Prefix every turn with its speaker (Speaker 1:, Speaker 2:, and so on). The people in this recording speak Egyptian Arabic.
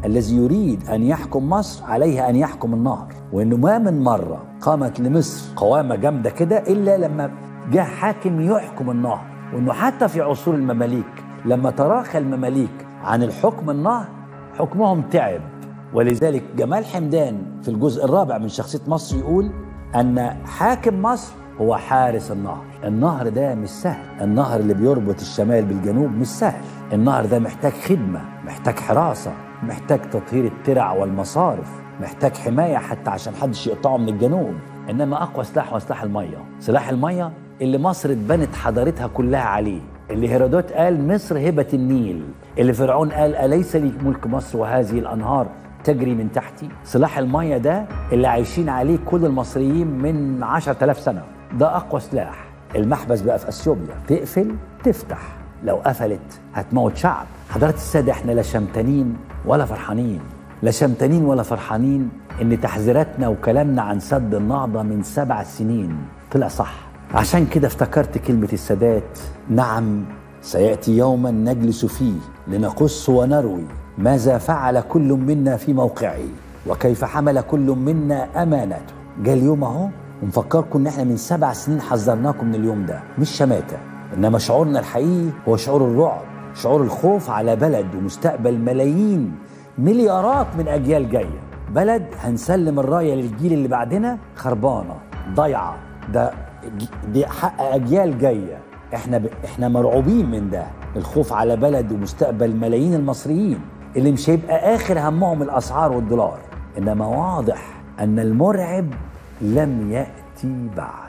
Speaker 1: الذي يريد أن يحكم مصر عليه أن يحكم النهر وإنه ما من مرة قامت لمصر قوامة جامدة كده إلا لما جاء حاكم يحكم النهر وإنه حتى في عصور المماليك لما تراخى المماليك عن الحكم النهر حكمهم تعب ولذلك جمال حمدان في الجزء الرابع من شخصية مصر يقول أن حاكم مصر هو حارس النهر النهر ده مش سهل النهر اللي بيربط الشمال بالجنوب مش سهل النهر ده محتاج خدمة محتاج حراسة محتاج تطهير الترع والمصارف محتاج حماية حتى عشان محدش يقطعه من الجنوب إنما أقوى سلاح هو سلاح المية سلاح المية اللي مصر اتبنت حضارتها كلها عليه اللي هيرودوت قال مصر هبة النيل اللي فرعون قال أليس لي ملك مصر وهذه الأنهار تجري من تحتي سلاح المية ده اللي عايشين عليه كل المصريين من عشرة آلاف سنة ده أقوى سلاح المحبس بقى في أثيوبيا تقفل تفتح لو قفلت هتموت شعب حضرات السادة احنا لا شمتانين ولا فرحانين لا شمتانين ولا فرحانين ان تحذيراتنا وكلامنا عن سد النهضة من سبع سنين طلع صح عشان كده افتكرت كلمة السادات نعم سيأتي يوما نجلس فيه لنقص ونروي ماذا فعل كل منا في موقعه وكيف حمل كل منا أمانته جاء اليوم اهو ونفكركم ان احنا من سبع سنين حذرناكم من اليوم ده مش شماتة انما شعورنا الحقيقي هو شعور الرعب شعور الخوف على بلد ومستقبل ملايين مليارات من اجيال جايه بلد هنسلم الرايه للجيل اللي بعدنا خربانه ضايعه ده دي حق اجيال جايه احنا ب... احنا مرعوبين من ده الخوف على بلد ومستقبل ملايين المصريين اللي مش هيبقى اخر همهم الاسعار والدولار انما واضح ان المرعب لم ياتي بعد